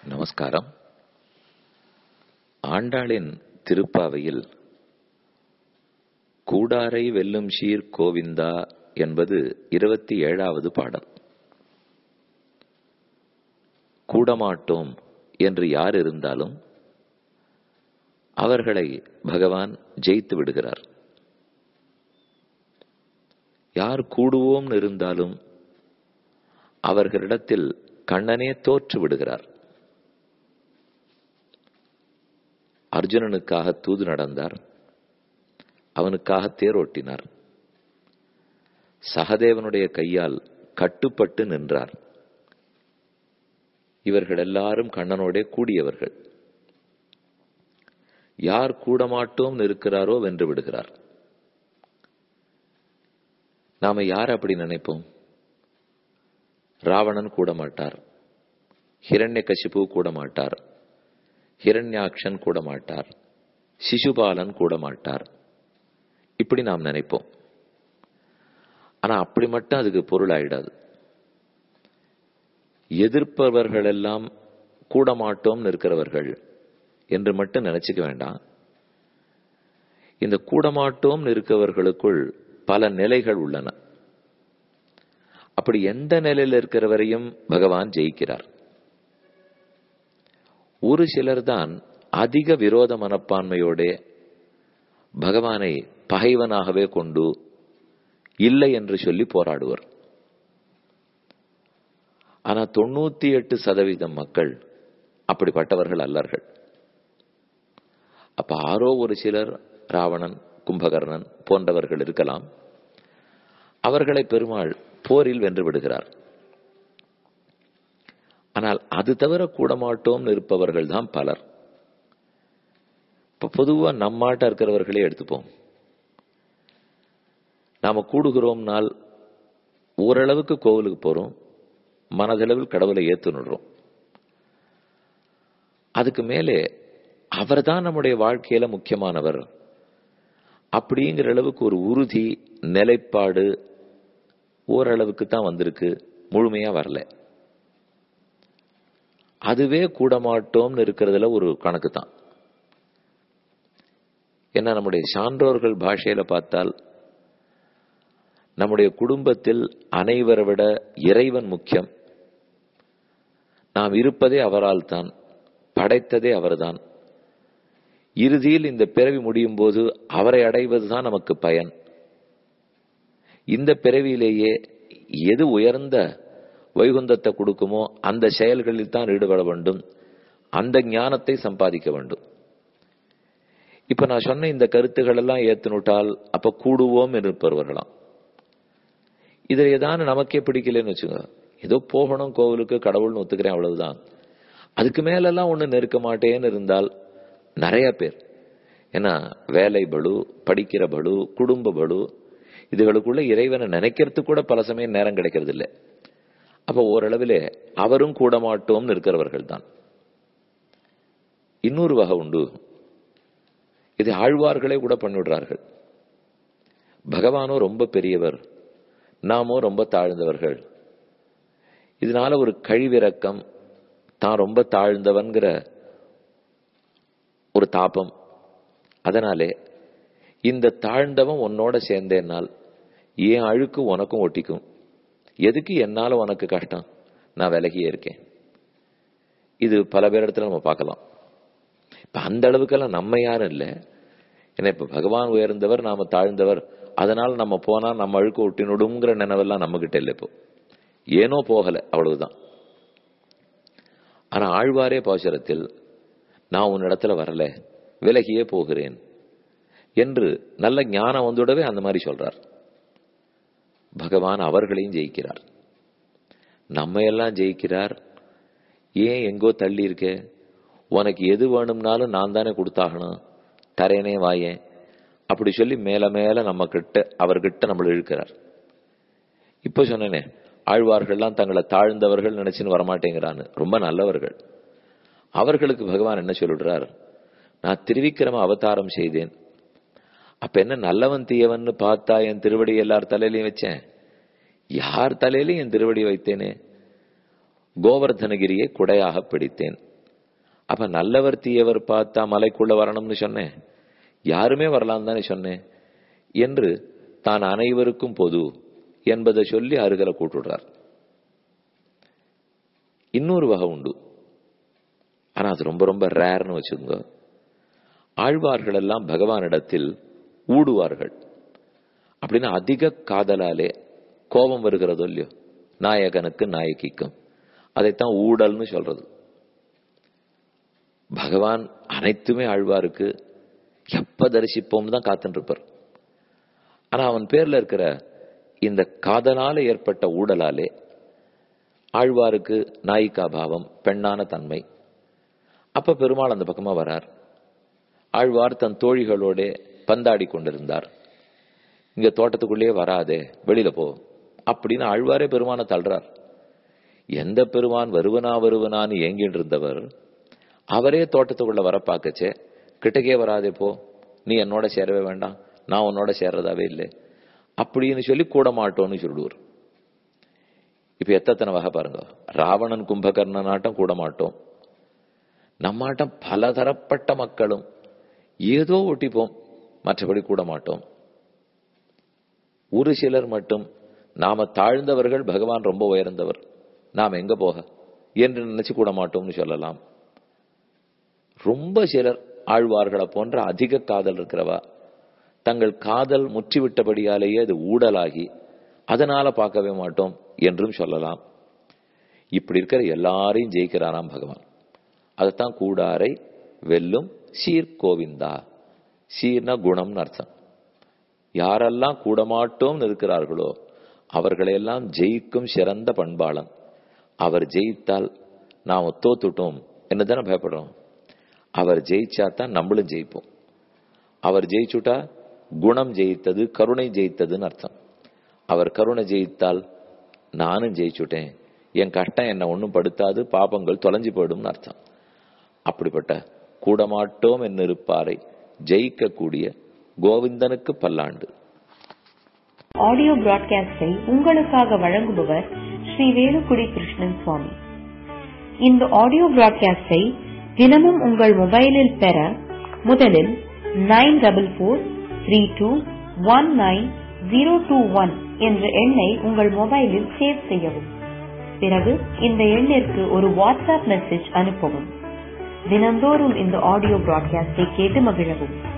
நமஸ்காரம் ஆண்டாளின் திருப்பாவையில் கூடாரை வெல்லும் ஷீர் கோவிந்தா என்பது இருபத்தி ஏழாவது பாடல் கூடமாட்டோம் என்று யார் இருந்தாலும் அவர்களை பகவான் ஜெயித்து விடுகிறார் யார் கூடுவோம்னு இருந்தாலும் அவர்களிடத்தில் கண்ணனே தோற்று விடுகிறார் அர்ஜுனனுக்காக தூது நடந்தார் அவனுக்காக தேரோட்டினார் சகதேவனுடைய கையால் கட்டுப்பட்டு நின்றார் இவர்கள் எல்லாரும் கண்ணனோடே கூடியவர்கள் யார் கூடமாட்டோம் இருக்கிறாரோ வென்று விடுகிறார் நாம யார் அப்படி நினைப்போம் ராவணன் கூட மாட்டார் ஹிரண்ய கசிப்பு கூட மாட்டார் ஹிரண்யாக்ஷன் கூட மாட்டார் சிசுபாலன் கூட மாட்டார் இப்படி நாம் நினைப்போம் ஆனா அப்படி மட்டும் அதுக்கு பொருள் ஆயிடாது எதிர்ப்பவர்கள் எல்லாம் கூட மாட்டோம்னு இருக்கிறவர்கள் என்று மட்டும் நினைச்சுக்க வேண்டாம் இந்த கூடமாட்டோம் இருக்கவர்களுக்குள் பல நிலைகள் உள்ளன அப்படி எந்த நிலையில் இருக்கிறவரையும் பகவான் ஜெயிக்கிறார் ஒரு சிலர் தான் அதிக விரோத மனப்பான்மையோட பகவானை பகைவனாகவே கொண்டு இல்லை என்று சொல்லி போராடுவர் ஆனா தொண்ணூத்தி எட்டு சதவீதம் மக்கள் அப்படிப்பட்டவர்கள் அல்லர்கள் அப்ப ஆரோ ஒரு சிலர் ராவணன் கும்பகர்ணன் போன்றவர்கள் இருக்கலாம் அவர்களை பெருமாள் போரில் வென்று விடுகிறார் ஆனால் அது தவிர கூட மாட்டோம் இருப்பவர்கள் தான் பலர் இப்ப பொதுவா நம்மாட்ட இருக்கிறவர்களே எடுத்துப்போம் நாம கூடுகிறோம்னால் ஓரளவுக்கு கோவிலுக்கு போறோம் மனதளவில் கடவுளை ஏத்துனுடுறோம் அதுக்கு மேலே அவர் தான் நம்முடைய வாழ்க்கையில முக்கியமானவர் அப்படிங்கிற அளவுக்கு ஒரு உறுதி நிலைப்பாடு ஓரளவுக்கு தான் வந்திருக்கு முழுமையா வரல அதுவே கூட மாட்டோம்னு இருக்கிறதுல ஒரு கணக்கு தான் ஏன்னா நம்முடைய சான்றோர்கள் பாஷையில பார்த்தால் நம்முடைய குடும்பத்தில் அனைவரை விட இறைவன் முக்கியம் நாம் இருப்பதே அவரால் தான் படைத்ததே அவர்தான் இறுதியில் இந்த பிறவி முடியும் போது அவரை அடைவதுதான் நமக்கு பயன் இந்த பிறவியிலேயே எது உயர்ந்த வைகுந்தத்தை கொடுக்குமோ அந்த செயல்களில் தான் ஈடுபட வேண்டும் அந்த ஞானத்தை சம்பாதிக்க வேண்டும் இப்ப நான் சொன்ன இந்த கருத்துக்கள் எல்லாம் ஏத்துனுட்டால் அப்ப கூடுவோம் இருப்பவர்களாம் இதுல ஏதான நமக்கே பிடிக்கலன்னு வச்சுங்க ஏதோ போகணும் கோவிலுக்கு கடவுள்னு ஒத்துக்கிறேன் அவ்வளவுதான் அதுக்கு மேலெல்லாம் ஒண்ணு நெருக்க மாட்டேன்னு இருந்தால் நிறைய பேர் ஏன்னா வேலை பலு படிக்கிற பலு குடும்ப பலு இதுகளுக்குள்ள இறைவனை நினைக்கிறதுக்கு கூட பல சமயம் நேரம் கிடைக்கிறது இல்லை அப்ப ஓரளவிலே அவரும் கூட மாட்டோம்னு இருக்கிறவர்கள் தான் இன்னொரு வகை உண்டு இது ஆழ்வார்களே கூட பண்ணிவிடுறார்கள் பகவானோ ரொம்ப பெரியவர் நாமோ ரொம்ப தாழ்ந்தவர்கள் இதனால ஒரு கழிவிறக்கம் தான் ரொம்ப தாழ்ந்தவன்கிற ஒரு தாபம் அதனாலே இந்த தாழ்ந்தவன் உன்னோட சேர்ந்தேனால் என் அழுக்கு உனக்கும் ஒட்டிக்கும் எதுக்கு என்னால உனக்கு கஷ்டம் நான் விலகியே இருக்கேன் இது பல பேர் இடத்துல நம்ம பார்க்கலாம் இப்ப அந்த அளவுக்கெல்லாம் நம்ம யாரும் இல்லை ஏன்னா இப்ப பகவான் உயர்ந்தவர் நாம தாழ்ந்தவர் அதனால நம்ம போனா நம்ம அழுக்கு ஒட்டினுடுங்கிற நினைவெல்லாம் நம்ம கிட்ட இல்லை இப்போ ஏனோ போகல அவ்வளவுதான் ஆனா ஆழ்வாரே பாசுரத்தில் நான் உன்னிடத்துல வரல விலகியே போகிறேன் என்று நல்ல ஞானம் வந்துடவே அந்த மாதிரி சொல்றார் பகவான் அவர்களையும் ஜெயிக்கிறார் நம்ம எல்லாம் ஜெயிக்கிறார் ஏன் எங்கோ தள்ளி இருக்க உனக்கு எது வேணும்னாலும் நான் தானே கொடுத்தாகணும் தரேனே வாயேன் அப்படி சொல்லி மேல மேல நம்ம கிட்ட அவர்கிட்ட நம்மள இழுக்கிறார் இப்ப சொன்னேனே ஆழ்வார்கள்லாம் தங்களை தாழ்ந்தவர்கள் நினைச்சுன்னு வரமாட்டேங்கிறான்னு ரொம்ப நல்லவர்கள் அவர்களுக்கு பகவான் என்ன சொல்லிடுறார் நான் திருவிக்கிரம அவதாரம் செய்தேன் அப்ப என்ன நல்லவன் தீயவன் பார்த்தா என் திருவடி எல்லார் தலையிலையும் வச்சேன் யார் தலையிலையும் என் திருவடி வைத்தேனே கோவர்தனகிரியை குடையாக பிடித்தேன் அப்ப நல்லவர் தீயவர் பார்த்தா மலைக்குள்ள வரணும்னு சொன்னேன் யாருமே வரலாம் தானே சொன்னேன் என்று தான் அனைவருக்கும் பொது என்பதை சொல்லி அருகலை கூட்டுடுறார் இன்னொரு வகை உண்டு ஆனா அது ரொம்ப ரொம்ப ரேர்னு வச்சுக்கோங்க ஆழ்வார்கள் எல்லாம் பகவானிடத்தில் ஊடுவார்கள் அப்படின்னா அதிக காதலாலே கோபம் வருகிறதோ இல்லையோ நாயகனுக்கு நாயகிக்கும் அதைத்தான் ஊடல்னு சொல்றது பகவான் அனைத்துமே ஆழ்வாருக்கு எப்ப தரிசிப்போம் தான் காத்துட்டு இருப்பார் ஆனா அவன் பேர்ல இருக்கிற இந்த காதலால ஏற்பட்ட ஊடலாலே ஆழ்வாருக்கு நாயிகா பாவம் பெண்ணான தன்மை அப்ப பெருமாள் அந்த பக்கமா வரார் ஆழ்வார் தன் தோழிகளோட பந்தாடி கொண்டிருந்தார் இங்க தோட்டத்துக்குள்ளேயே வராதே வெளியில போ அப்படின்னு ஆழ்வாரே பெருமான தள்ளுறார் எந்த பெருமான் வருவனா வருவனான்னு ஏங்கிட்டு இருந்தவர் அவரே தோட்டத்துக்குள்ள வர பார்க்கச்சே கிட்டக்கே வராதே போ நீ என்னோட சேரவே வேண்டாம் நான் உன்னோட சேர்றதாவே இல்லை அப்படின்னு சொல்லி கூட மாட்டோம்னு சொல்லிடுவார் இப்ப எத்தனை வகை பாருங்க ராவணன் கும்பகர்ணன் ஆட்டம் கூட மாட்டோம் நம்மாட்டம் பலதரப்பட்ட மக்களும் ஏதோ ஒட்டிப்போம் மற்றபடி கூட மாட்டோம் ஒரு சிலர் மட்டும் நாம தாழ்ந்தவர்கள் பகவான் ரொம்ப உயர்ந்தவர் நாம் எங்க போக என்று நினைச்சு கூட மாட்டோம்னு சொல்லலாம் ரொம்ப சிலர் ஆழ்வார்களை போன்ற அதிக காதல் இருக்கிறவா தங்கள் காதல் முற்றிவிட்டபடியாலேயே அது ஊடலாகி அதனால பார்க்கவே மாட்டோம் என்றும் சொல்லலாம் இப்படி இருக்கிற எல்லாரையும் ஜெயிக்கிறாராம் பகவான் அதைத்தான் கூடாரை வெல்லும் சீர்கோவிந்தா சீர்னா குணம்னு அர்த்தம் யாரெல்லாம் கூடமாட்டோம்னு இருக்கிறார்களோ அவர்களையெல்லாம் ஜெயிக்கும் சிறந்த பண்பாளன் அவர் ஜெயித்தால் நாம் தோத்துட்டோம் என்னதானே பயப்படுறோம் அவர் ஜெயிச்சா தான் நம்மளும் ஜெயிப்போம் அவர் ஜெயிச்சுட்டா குணம் ஜெயித்தது கருணை ஜெயித்ததுன்னு அர்த்தம் அவர் கருணை ஜெயித்தால் நானும் ஜெயிச்சுட்டேன் என் கஷ்டம் என்ன ஒன்றும் படுத்தாது பாபங்கள் தொலைஞ்சு போயிடும்னு அர்த்தம் அப்படிப்பட்ட கூடமாட்டோம் என்னிருப்பாரை ஜெயிக்கக்கூடிய கோவிந்தனுக்கு பல்லாண்டு ஆடியோ பிராட்காஸ்டை உங்களுக்காக வழங்குபவர் ஸ்ரீ வேலுக்குடி கிருஷ்ணன் சுவாமி இந்த ஆடியோ பிராட்காஸ்டை தினமும் உங்கள் மொபைலில் பெற முதலில் nine double four three two one nine zero two one என்ற எண்ணை உங்கள் மொபைலில் சேவ் செய்யவும் பிறகு இந்த எண்ணிற்கு ஒரு வாட்ஸ்அப் மெசேஜ் அனுப்பவும் தினந்தோறும் இந்த ஆடியோ பிராட்காஸ்டை கேட்டு மகிழவும்